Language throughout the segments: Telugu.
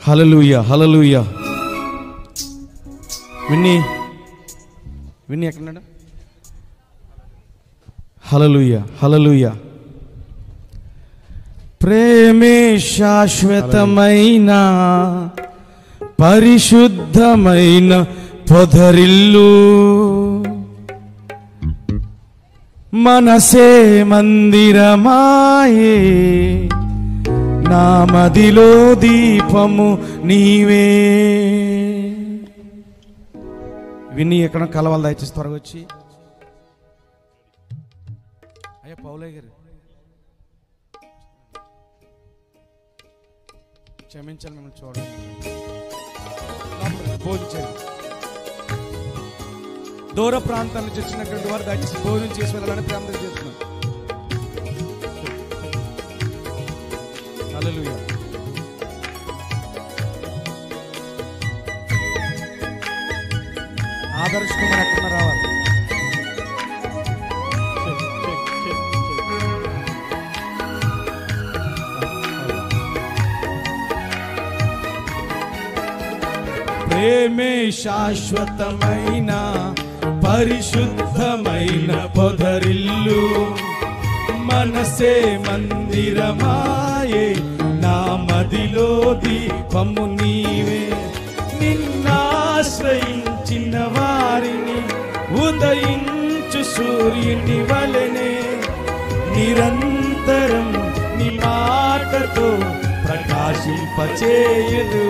హలలుయ హలలుయ విన్ని విన్ని ఎక్కడున్నాడు హలలుయ హలలుయ ప్రేమే శాశ్వతమైన పరిశుద్ధమైన పొదరిల్లు మనసే మందిరమాయే నా మదిలో దీపము నీవే విని ఎక్కడ కలవాలి దయచేసి త్వరగా వచ్చి అయ్యా పౌలయ్య గారు క్షమించాలి మిమ్మల్ని చూడండి లోపలికి భోజించండి దూర ప్రాంతాల నుంచి వచ్చినటువంటి వారు దయచేసి భోజనం చేసి వెళ్ళాలని ప్రార్థన చేస్తున్నాం హల్లెలూయా ఆదర్శ్ కుమార్ ఎక్కడ రావాలి ప్రేమే శాశ్వతమైన పరిశుద్ధమైన పొదరిల్లు మనసే మందిరమాయే నా మదిలో దీపము నీవే నిన్నాశ్రయించిన వారిని ఉదయించు సూర్యుని వలనే నిరంతరం నీ మాటతో ప్రకాశింపచేయదు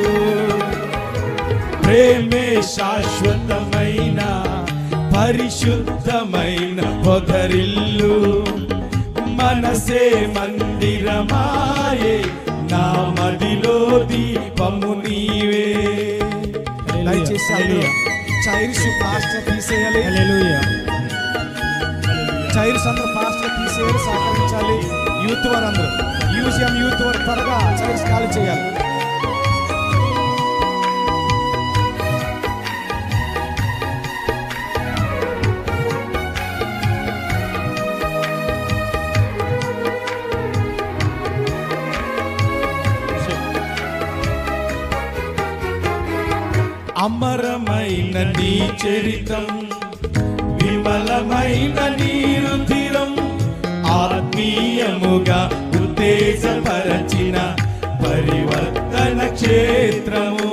ప్రేమే శాశ్వతమైన పరిశుద్ధమైన పొదరిల్లు మనసే మందిరమాయే నా మదిలో దీపము నీవే దయచేసి అందరూ చైర్స్ పాస్టర్ తీసేయాలి చైర్స్ అందరూ పాస్టర్ తీసేయాలి సహకరించాలి యూత్ వారందరూ మ్యూజియం యూత్ వారు త్వరగా చైర్స్ ఖాళీ చేయాలి అమరమైన నీ చరితం విమలమైన నీ రుధిరం ఆత్మీయముగా ఉత్తేజపరచిన పరివర్తన క్షేత్రము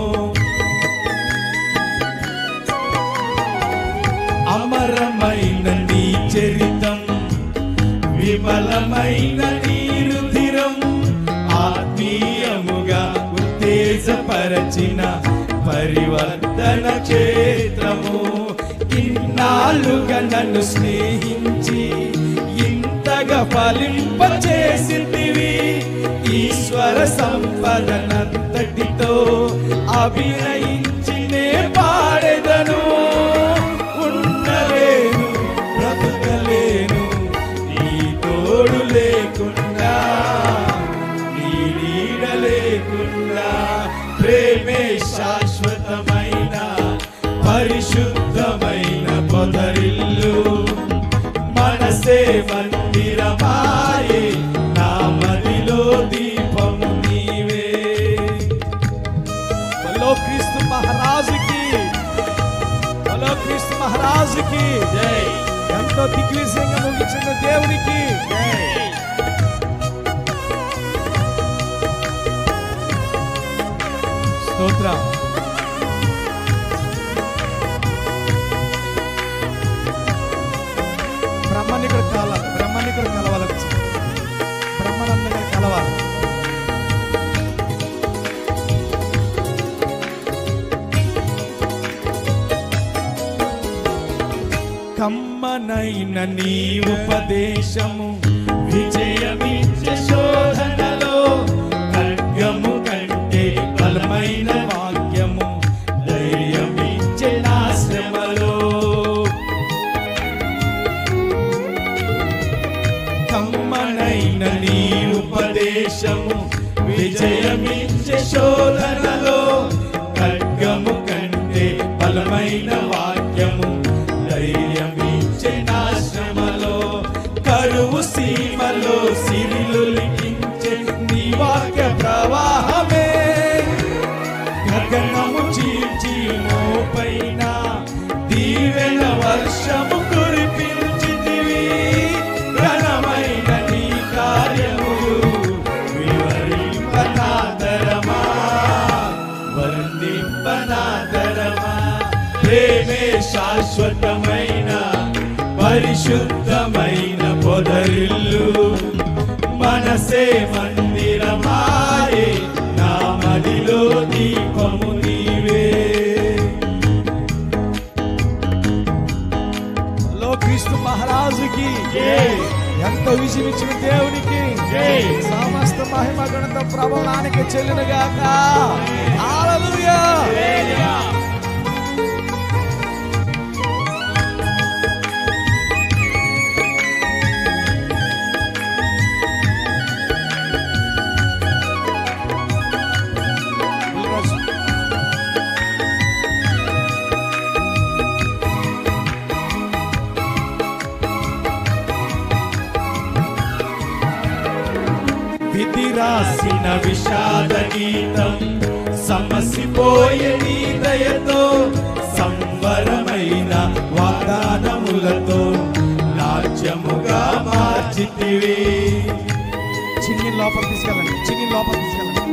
అమరమైన నీ చరితం విమలమైన నీ రుధిరం ఆత్మీయముగా ఉత్తేజపరచిన పరివర్తన క్షేత్రము ఇన్నాళ్ళుగా నన్ను స్నేహించి ఇంతగా ఫలింపచేసిందివి ఈశ్వర సంపదనంతటితో అభినయించి నే పాడెదను ఉండలేను బ్రతకలేను నీ తోడు లేకుండా నీ నీడ లేకుండా ప్రేమే శాశ్వతమైన పరిశుద్ధమైన పొదరిల్లు మనసే మందిరమాయే నా మదిలో దీపం నీవే బలో క్రీస్తు మహారాజుకి బలో క్రీస్తు మహారాజుకి జై ఎంతో దిగ్విజయంగా ముగించిన దేవునికి జై స్తోత్రం బ్రహ్మని ఇక్కడ కలవాలి బ్రహ్మని ఇక్కడ కలవాలి వచ్చి బ్రహ్మనంద గారు కలవాలి కమ్మనైన నీ ఉపదేశము విజయమిచ్చే శోధనలో ఖడ్గము కంటే బలమైన వాక్యము ధైర్యమిచ్చే నా శ్రమలో కమ్మనైన నీ ఉపదేశము విజయమిచ్చే శోధనలో ఖడ్గము కంటే బలమైన వాక్యము ధైర్యమిచ్చే నా శ్రమలో కరువు సీమలో సిరిలు లిఖించే నీ వాక్య ప్రవాహమే శాశ్వతమైన పరిశుద్ధమైన పొదరిల్లు మనసే మందిరమాయే నా మదిలో దీపము నీవే లో క్రీస్తు మహారాజుకి జై. ఎంత విజయం ఇచ్చిన దేవునికి జై. సమస్త మహిమ గణత ప్రభావానికి చెల్లిన గాక హల్లెలూయా విధి రాసిన విషాద గీతం సమసిపోయే నీ దయతో సంవరమైన వాగ్దానములతో నాట్యముగా మార్చితివి చిన్ని లోపల తీసుకెళ్ళండి చిన్ని లోపల తీసుకెళ్ళండి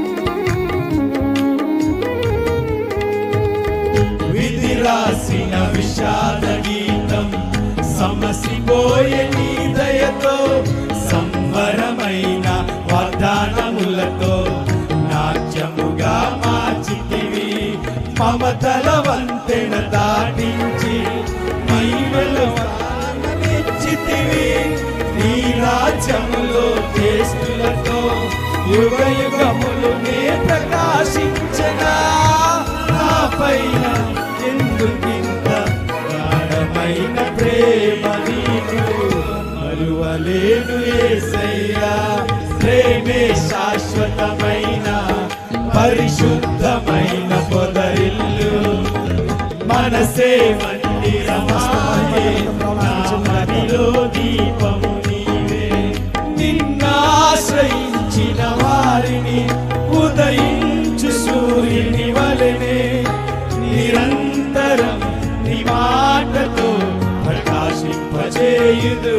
విధి రాసిన విషాద గీతం సమసిపోయే నీ దయతో సంవరమైన వాగ్దానములతో నాట్యముగా మార్చితివి మమతల వంతెన దాటించి మహిమలు వాననిచ్చితివి నీ రాజ్యములో చేస్తులతో యుగ యుగములు నే ప్రకాశించగా నా పైన ఎందుకింత గాఢమైన ప్రేమ నీకు మరువలేను ఏసయ్యా ప్రేమే శాశ్వతమైన పరిశుద్ధమైన పొదరిల్లు మనసే మందిరమాయే నా మదిలో దీపము నీవే నిన్నాశ్రయించిన వారిని ఉదయించు సూర్యుని వలనే నిరంతరం నీ మాటతో ప్రకాశింపజేయుదు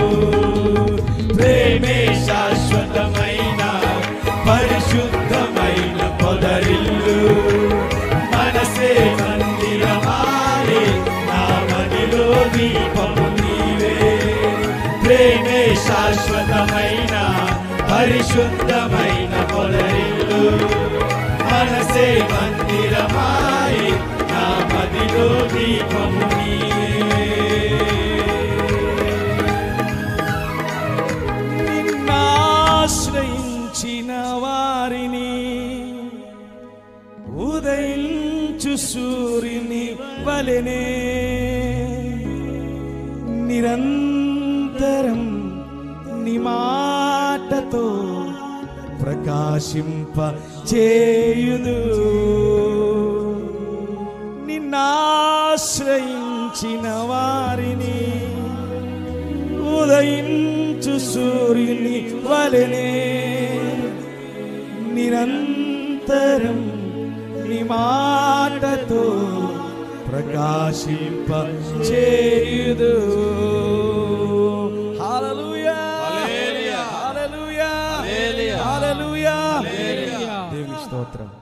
ప్రేమే శాశ్వతమైన పరిశుద్ధమైన పొదరిల్లు మనసే మందిరమారే నా మదిలో దీపము నీవే ప్రేమే శాశ్వతమైన పరిశుద్ధమైన పొదరిల్లు మనసే మందిరమాయి నా మదిలో దీపము నీవే నిన్నాశ్రయించిన వారిని ఉదయించు సూర్యుని వలెనే నిరంతరం నీ మాటతో ప్రకాశింప చేయుదు నిన్నాశ్రయించిన వారిని ఉదయించు సూర్యుని వలెనే నిరంతరం నీ మాటతో ప్రకాశింప చేయుదు హల్లెలూయా హల్లెలూయా హల్లెలూయా దేవుని స్తోత్రం